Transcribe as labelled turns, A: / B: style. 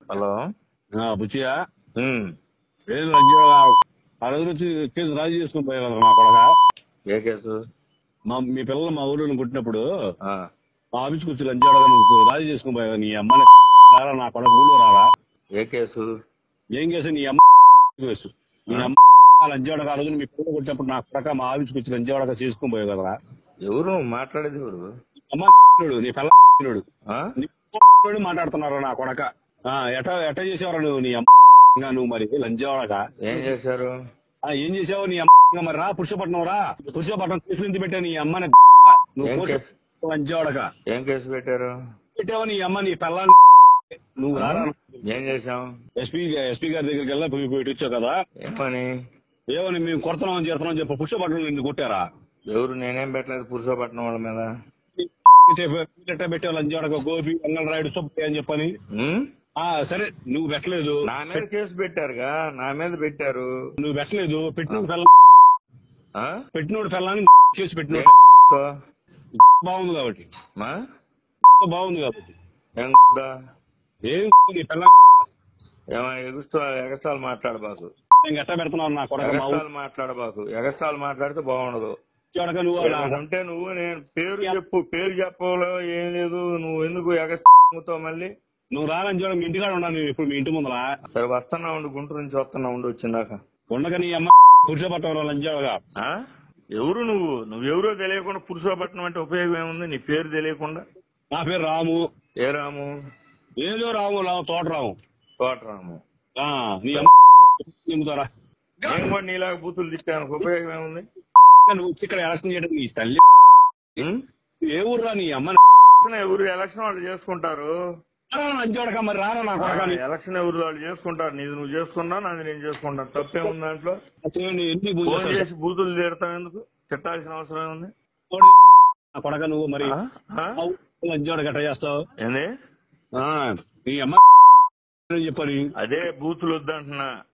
A: Hello
B: ఆ, బుచ్చియా
A: ఉమ్.
B: ఏం రంజీవా ఆ రోజు వచ్చి కేసు రాజీ చేసుకుని పోయారు నా కొడక
A: ఏ కేసు
B: మా మీ పిల్లలు మా ఊళ్ళో పుట్టినప్పుడు
A: ఆ.
B: మా ఆఫీస్కి వచ్చి లంచాడగా నువ్వు రాజీ చేసుకుని పోయావు నీ అమ్మని రారా నా కొడక ఊళ్ళో రారా
A: ఏ కేసు
B: ఏం చేసి నీ అమ్మ కేసు నీ అమ్మ లంచాడగా ఆ రోజు మీ పిల్లలు పుట్టినప్పుడు నా కొడక మా ఆఫీస్కి వచ్చి లంచాడగా చేసుకుని పోయావు కదరా
A: ఎవరు నువ్వు మాట్లాడేది ఎవరు
B: అమ్మ నీ పిల్లడు
A: ఆ?
B: నీ పిల్లడు మాట్లాడుతున్నారు నా కొడక ఆ, ఎట ఎట చేసేవారు నువ్వు నీ అమ్మ నువ్వు మరి లంచాడగా
A: ఏం చేశారు
B: ఆ, ఏం చేసావు నీ అమ్మ ఇంకా మరి రా పురుషపట్నం రా పురుషపట్నం కేసు నుంచి పెట్టా నీ అమ్మని నువ్వు
A: ఏం
B: కోసి
A: కేసు?
B: లంచాడక
A: ఏం కేసు పెట్టారు
B: పెట్టావు నీ అమ్మ నీ పిల్లని నువ్వు రారా
A: ఏం చేశాం
B: ఎస్పీ ఎస్పీ గారి దగ్గరికి వెళ్ళా పోయి పోయి వచ్చావు కదా
A: ఏమని
B: ఏమని మేము కొడుతున్నాం చేస్తున్నాం చెప్పి పుష్పపట్నం నిన్ను కొట్టారా
A: ఎవరు నేనేం పెట్టలేదు పురుషపట్నం వాళ్ళ మీద
B: ఎట్ట పెట్టావు లంచాడక గోపి రాయుడు సుబ్బయ్య అని చెప్పని
A: ఉమ్?
B: ఆ సరే నువ్వు పెట్టలేదు
A: నా మీద కేసు పెట్టారుగా నా మీద పెట్టారు
B: నువ్వు పెట్టలేదు పెట్టిన పిల్ల
A: ఆ?
B: పెట్టినోడు పిల్లని చేసి
A: ఏ
B: పెట్టినోడు
A: తో?
B: బాగుంది కాబట్టి
A: మా?
B: బాగుంది కాబట్టి
A: ఏం దా?
B: ఏం నీ పిల్ల
A: ఏమో ఎగుస్తా ఎగస్టాలు మాట్లాడబాకు
B: ఎట్ట పెడుతున్నావు నా కొడక మా
A: ఎగస్టాలు మాట్లాడబాకు ఎగస్టాలు మాట్లాడితే బాగుండదు
B: ఊళ్ళోడక నువ్వు అలా
A: అంటే నువ్వు నేను పేరు చెప్పు పేరు చెప్పలో ఏం లేదు నువ్వు ఎందుకు ఎగస్తో మళ్ళీ
B: నువ్వు రాలని చూడ మీ ఇంటికాడ ఉన్నాను నేను ఇప్పుడు మీ ఇంటి ముందర
A: సరే వస్తున్నా ఉండు గుంటూరు నుంచి వస్తున్నా ఉండు వచ్చిందాక
B: ఉండక నీ అమ్మ పురుషపట్నం లంచాడుగా
A: ఆ? ఎవరు నువ్వు నువ్వు ఎవరో తెలియకుండా పురుషోపట్నం అంటే ఉపయోగం ఏముంది నీ పేరు తెలియకుండా
B: నా పేరు రాము
A: ఏ రాము
B: ఏదో రాము రాము తోట రాము
A: తోటరాము
B: ఆ, నీ అమ్మ నింపుతారా
A: నేను కూడా నీలాగా బూతులు తిట్టాను ఉపయోగం ఏముంది
B: నువ్వు వచ్చి ఇక్కడ ఎలక్షన్ చేయడం నీ తల్లి
A: ఉం?
B: ఏ ఊర్రా నీ అమ్మ
A: ఎవరు ఎలక్షన్ వాళ్ళు చేసుకుంటారు
B: లంచాడక మరి రారా నా కొడక నీ-
A: ఎలక్షన్ ఎవరు వాళ్ళు చేసుకుంటారు నీది నువ్వు చేసుకున్నా నాది నేను చేసుకుంటాను తప్పేముంది దాంట్లో
B: చేయండి, ఎన్ని పూజ
A: ఫోన్
B: చేస్తావు?
A: చేసి బూతులు తీరుతాం ఎందుకు తిట్టాల్సిన అవసరం ఏముంది
B: నా కొడక నువ్వు మరి
A: ఆ? ఆ?
B: లంచాడు గట్ట చేస్తావు
A: ఏంది
B: ఆ, నీ అమ్మ చెప్పని
A: అదే బూతులు వద్దంటున్నా